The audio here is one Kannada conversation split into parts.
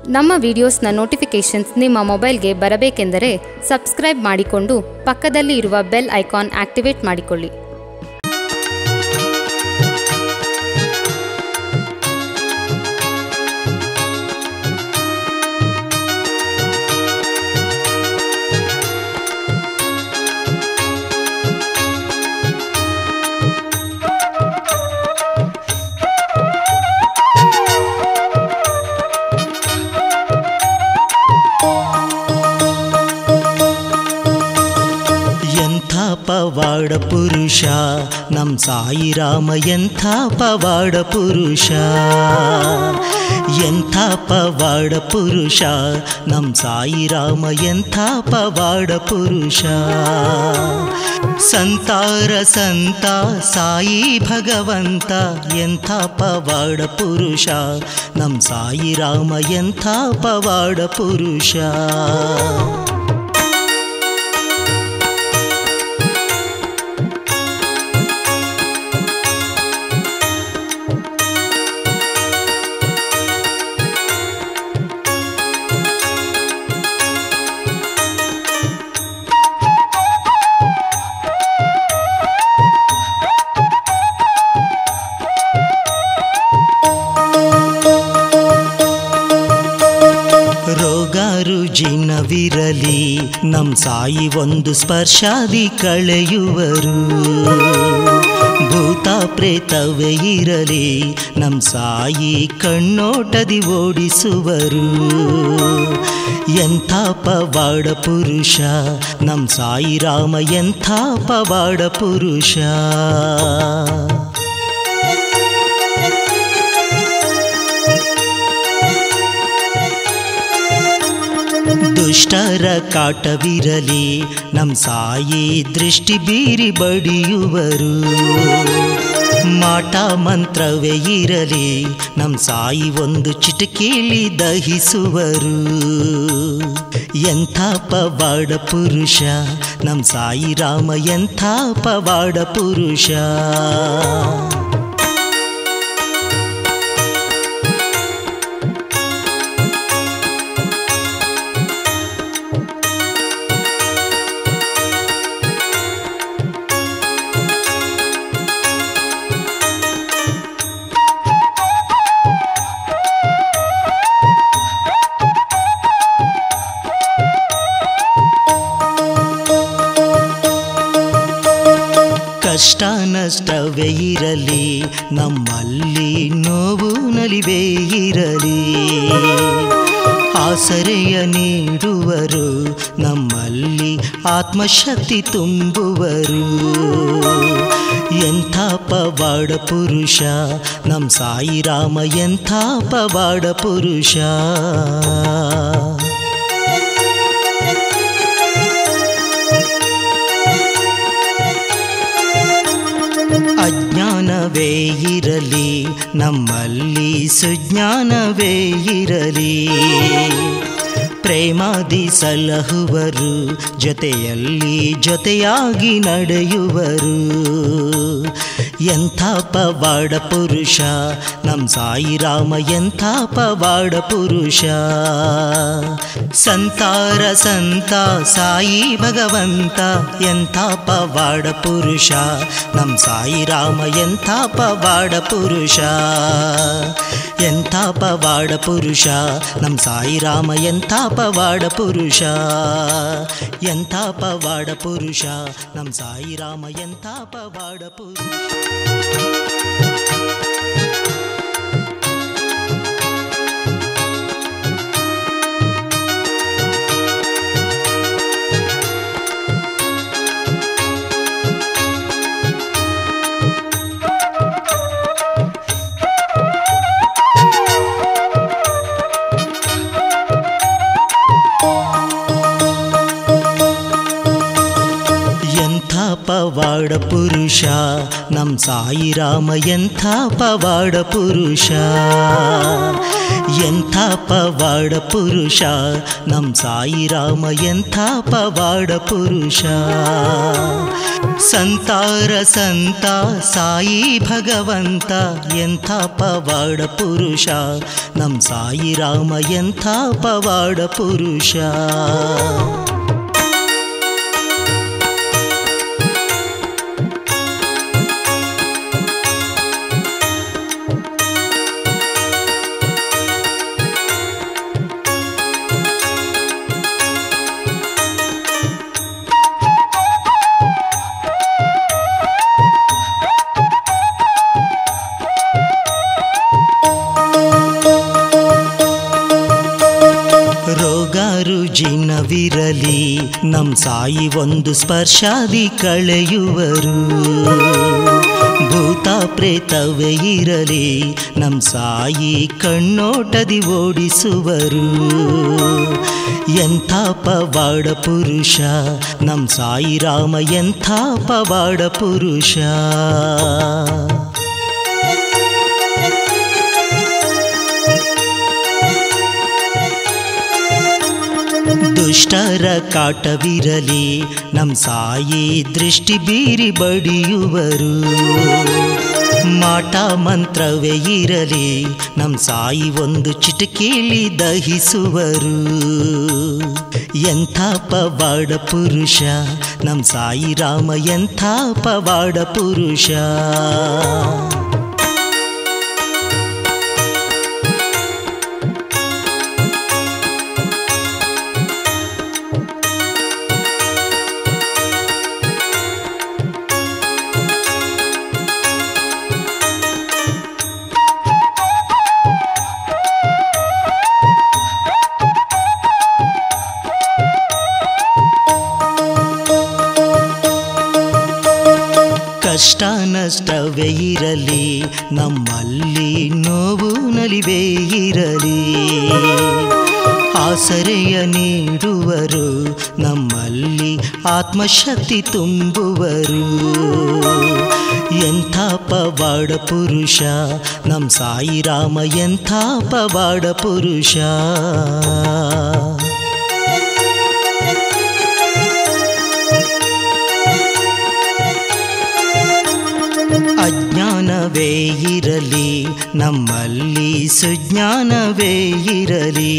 ನಮ್ಮ ವಿಡಿಯೋಸ್ನ ನೋಟಿಫಿಕೇಷನ್ಸ್ ನಿಮ್ಮ ಮೊಬೈಲ್ಗೆ ಬರಬೇಕೆಂದರೆ ಸಬ್ಸ್ಕ್ರೈಬ್ ಮಾಡಿಕೊಂಡು ಪಕ್ಕದಲ್ಲಿ ಇರುವ ಬೆಲ್ ಐಕಾನ್ ಆಕ್ಟಿವೇಟ್ ಮಾಡಿಕೊಳ್ಳಿ ಎಂಥ ಪವಾಡ ಪುರುಷ ನಮ್ ಸಾಯಿರಾಮ ಎಂಥ ಪವಾಡ ಪುರುಷ ಎಂಥ ಪವಾಡ ಪುರುಷ ನಮ್ ಸಾಯಿರಾಮ ಎಂಥ ಪವಾಡ ಪುರುಷ ಸಂತಾರ ಸಂತ ಸಾಯಿ ಭಗವಂತ ಎಂಥ ಪವಾಡ ಪುರುಷ ನಮ್ ಸಾಯಿರಾಮ ಎಂಥ ಪವಾಡ ಪುರುಷ ರೋಗ ರುಜಿನವಿರಲಿ ನಮ್ ಸಾಯಿ ಒಂದು ಸ್ಪರ್ಶಾದಿ ಕಳೆಯುವರು ಭೂತ ಪ್ರೇತವೇ ಇರಲಿ ನಮ್ ಸಾಯಿ ಕಣ್ಣೋಟದಿ ಓಡಿಸುವರು ಎಂಥ ಪವಾಡ ಪುರುಷ ನಮ್ ಸಾಯಿ ರಾಮ ಎಂಥ ಪವಾಡ ಪುರುಷ ದುಷ್ಟರ ಕಾಟವಿರಲಿ ನಮ್ ಸಾಯಿ ದೃಷ್ಟಿ ಬೀರಿ ಬಡಿಯುವರು ಮಾಟ ಮಂತ್ರವೇ ಇರಲಿ ನಮ್ ಸಾಯಿ ಒಂದು ಚಿಟಕೇಲಿ ದಹಿಸುವರು ಎಂಥ ಪವಾಡ ಪುರುಷ ನಮ್ ಸಾಯಿ ರಾಮ ಎಂಥ ಪವಾಡ ಪುರುಷ ಕಷ್ಟ ನಷ್ಟವೇ ಇರಲಿ ನಮ್ಮಲ್ಲಿ ನೋವು ನಲಿವೇ ಇರಲಿ ಆಸರೆಯ ನೀಡುವರು ನಮ್ಮಲ್ಲಿ ಆತ್ಮಶಕ್ತಿ ತುಂಬುವರು ಎಂಥ ಪವಾಡ ಪುರುಷ ನಮ್ ಸಾಯಿ ರಾಮ ಎಂಥ ಪವಾಡ ಪುರುಷ ಅಜ್ಞಾನವೇ ಇರಲಿ ನಮ್ಮಲ್ಲಿ ಸುಜ್ಞಾನವೇ ಇರಲಿ ಪ್ರೇಮಾದಿ ಸಲಹುವರು ಜೊತೆಯಲ್ಲಿ ಜೊತೆಯಾಗಿ ನಡೆಯುವರು ಎಂಥ ಪವಾಡ ಪುರುಷ ನಮ್ ಸಾಯಿ ರಾಮ ಎಂಥ ಪವಾಡ ಪುರುಷ ಸಂತಾರ ಸಂತ ಸಾಯಿ ಭಗವಂತ ಎಂಥ ಪವಾಡ ಪುರುಷ ನಮ್ ಸಾಯಿ ರಾಮ ಎಂಥ ಪವಾಡ ಪುರುಷ ಎಂಥ ಪವಾಡ ಪುರುಷ ನಮ್ ಸಾಯಿ ರಾಮ ಎಂಥ ಪವಾಡ ಪುರುಷ ಎಂಥ ಪವಾಡ ಪುರುಷ ನಮ್ ಸಾಯಿ ರಾಮ ಎಂಥ ಪವಾಡ ಪುರುಷ ಎಂಥ ಪವಾಡ ಪುರುಷ ನಮ್ ಸಾಯಿ ರಾಮ ಎಂಥ ಪವಾಡ ಪುರುಷ ಎಂಥ ಪವಾಡ ಪುರುಷ ನಮ್ ಸಾಯಿ ರಾಮ ಎಂಥ ಪವಾಡ ಪುರುಷ ಸಂತಾರ ಸಂತ ಸಾಯಿ ಭಗವಂತ ಎಂಥ ಪವಾಡ ಪುರುಷ ನಮ್ ಸಾಯಿ ರಾಮ ಎಂಥ ಪವಾಡ ಪುರುಷ ರೋಗ ರುಜಿನವಿರಲಿ ನಮ್ ಸಾಯಿ ಒಂದು ಸ್ಪರ್ಶಾದಿ ಕಳೆಯುವರು ಭೂತ ಪ್ರೇತವೇ ಇರಲಿ ನಮ್ ಸಾಯಿ ಕಣ್ಣೋಟದಿ ಓಡಿಸುವರು ಎಂಥ ಪವಾಡ ಪುರುಷ ನಮ್ ಸಾಯಿ ರಾಮ ಎಂಥ ಪವಾಡ ಪುರುಷ ದುಷ್ಟರ ಕಾಟವಿರಲಿ ನಮ್ ಸಾಯಿ ದೃಷ್ಟಿ ಬೀರಿ ಬಡಿಯುವರು ಮಾಟ ಮಂತ್ರವೇ ಇರಲಿ ನಮ್ ಸಾಯಿ ಒಂದು ಚಿಟಕೇಲಿ ದಹಿಸುವರು ಎಂಥ ಪವಾಡ ಪುರುಷ ನಮ್ ಸಾಯಿ ರಾಮ ಎಂಥ ಪವಾಡ ಪುರುಷ ಕಷ್ಟ ನಷ್ಟವೇ ಇರಲಿ ನಮ್ಮಲ್ಲಿ ನೋವು ನಲಿವೇ ಇರಲಿ ಆಸರೆಯ ನೀಡುವರು ನಮ್ಮಲ್ಲಿ ಆತ್ಮಶಕ್ತಿ ತುಂಬುವರು ಎಂಥ ಪವಾಡ ಪುರುಷ ನಮ್ ಸಾಯಿ ರಾಮ ಎಂಥ ಪವಾಡ ಪುರುಷ ಅಜ್ಞಾನವೇ ಇರಲಿ ನಮ್ಮಲ್ಲಿ ಸುಜ್ಞಾನವೇ ಇರಲಿ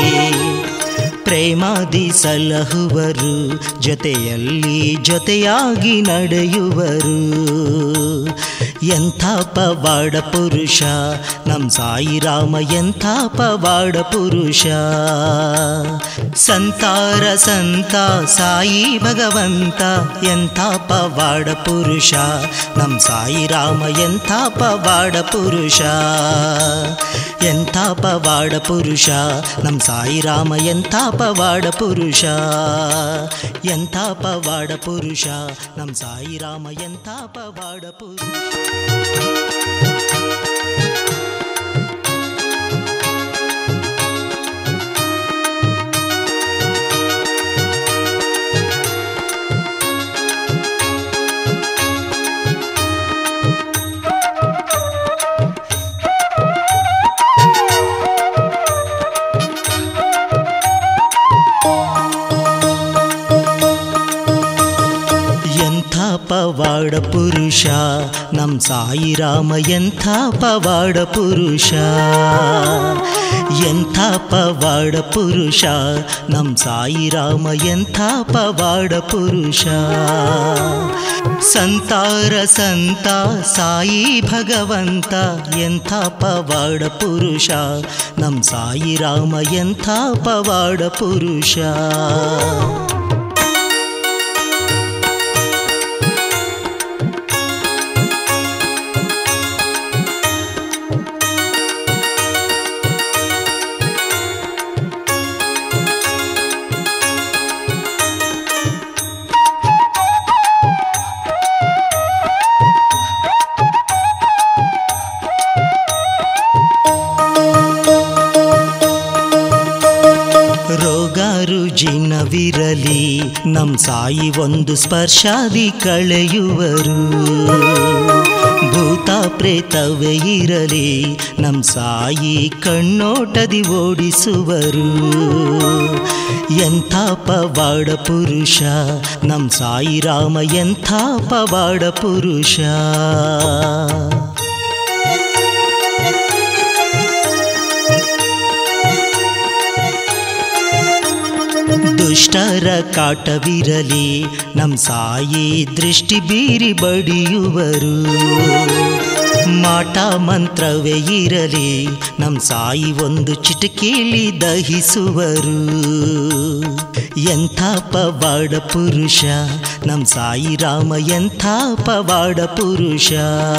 ಪ್ರೇಮಾದಿ ಸಲಹುವರು ಜೊತೆಯಲ್ಲಿ ಜೊತೆಯಾಗಿ ನಡೆಯುವರು ಎಂಥ ಪವಾಡ ಪುರುಷ ನಮ್ ಸಾಯಿ ರಾಮ ಎಂಥ ಪವಾಡ ಪುರುಷ ಸಂತಾರ ಸಂತ ಸಾಯಿ ಭಗವಂತ ಎಂಥ ಪವಾಡ ಪುರುಷ ನಮ್ ಸಾಯಿ ರಾಮ ಎಂಥ ಪವಾಡ ಪುರುಷ ಎಂಥ ಪವಾಡ ಪುರುಷ ನಮ್ ಸಾಯಿ ರಾಮ ಎಂಥ ಪವಾಡ ಪುರುಷ ಎಂಥ ಪವಾಡ ಪುರುಷ ನಮ್ ಸಾಯಿ ರಾಮ ಎಂಥ ಪವಾಡ ಪುರುಷ ಎಂಥ ಪವಾಡ ಪುರುಷ ನಮ್ ಸಾಯಿ ರಾಮ ಎಂಥ ಪವಾಡ ಪುರುಷ ಎಂಥ ಪವಾಡ ಪುರುಷ ನಮ್ ಸಾಯಿ ರಾಮ ಎಂಥ ಪವಾಡ ಪುರುಷ ಸಂತಾರ ಸಂತ ಸಾಯಿ ಭಗವಂತ ಎಂಥ ಪವಾಡ ಪುರುಷ ನಮ್ ಸಾಯಿ ರಾಮ ಎಂಥ ಪವಾಡ ಪುರುಷ ರೋಗ ರುಜಿನವಿರಲಿ ನಮ್ ಸಾಯಿ ಒಂದು ಸ್ಪರ್ಶಾದಿ ಕಳೆಯುವರು ಭೂತ ಪ್ರೇತವೇ ಇರಲಿ ನಮ್ ಸಾಯಿ ಕಣ್ಣೋಟದಿ ಓಡಿಸುವರು ಎಂಥ ಪವಾಡ ಪುರುಷ ನಮ್ ಸಾಯಿರಾಮ ಎಂಥ ಪವಾಡ ಪುರುಷ ದುಷ್ಟರ ಕಾಟವಿರಲಿ ನಮ್ ಸಾಯಿ ದೃಷ್ಟಿ ಬೀರಿ ಬಡಿಯುವರು ಮಾಟ ಮಂತ್ರವೇ ಇರಲಿ ನಮ್ ಸಾಯಿ ಒಂದು ಚಿಟಕೇಲಿ ದಹಿಸುವರು ಎಂಥ ಪವಾಡ ಪುರುಷ ನಮ್ ಸಾಯಿ ರಾಮ ಎಂಥ ಪವಾಡ ಪುರುಷ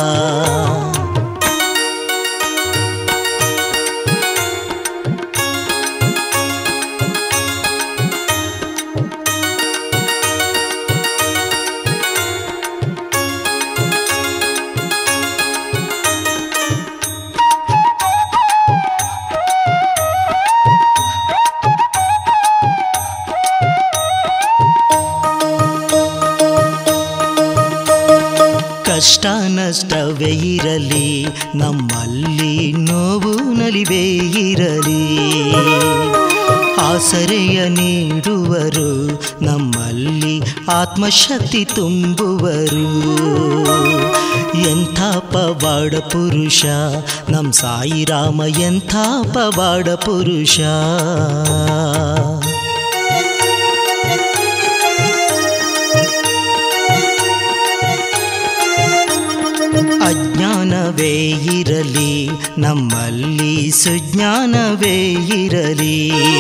ಕಷ್ಟ ನಷ್ಟವೇ ಇರಲಿ ನಮ್ಮಲ್ಲಿ ನೋವು ನಲಿವೇ ಇರಲಿ ಆಸರೆಯ ನೀಡುವರು ನಮ್ಮಲ್ಲಿ ಆತ್ಮಶಕ್ತಿ ತುಂಬುವರು ಎಂಥ ಪವಾಡ ಪುರುಷ ನಮ್ ಸಾಯಿರಾಮ ಎಂಥ ಪವಾಡ ಪುರುಷ ಅಜ್ಞಾನವೇ ಇರಲಿ ನಮ್ಮಲ್ಲಿ ಸುಜ್ಞಾನವೇ ಇರಲಿ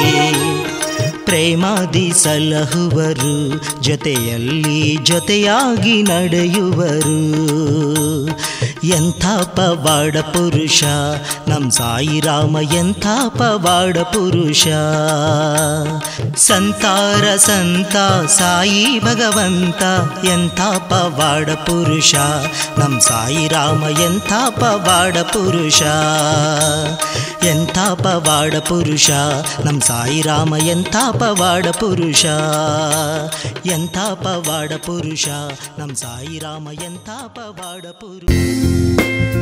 ಪ್ರೇಮಾದಿ ಸಲಹುವರು ಜೊತೆಯಲ್ಲಿ ಜೊತೆಯಾಗಿ ನಡೆಯುವರು ಎಂಥ ಪವಾಡ ಪುರುಷ ನಮ್ ಸಾಯಿರಾಮ ಎಂಥ ಪವಾಡ ಪುರುಷ ಸಂತಾರ ಸಂತ ಸಾಯಿ ಭಗವಂತ ಎಂಥ ಪವಾಡ ಪುರುಷ ನಮ್ ಸಾಯಿರಾಮ ಎಂಥ ಪವಾಡ ಪುರುಷ ಎಂಥ ಪವಾಡ ಪುರುಷ ನಮ್ ಸಾಯಿರಾಮ ಎಂಥ ಪವಾಡ ಪುರುಷ ಎಂಥ ಪವಾಡ ಪುರುಷ ನಮ್ ಸಾಯಿರಾಮ ಎಂಥ ಪವಾಡ ಪುರುಷ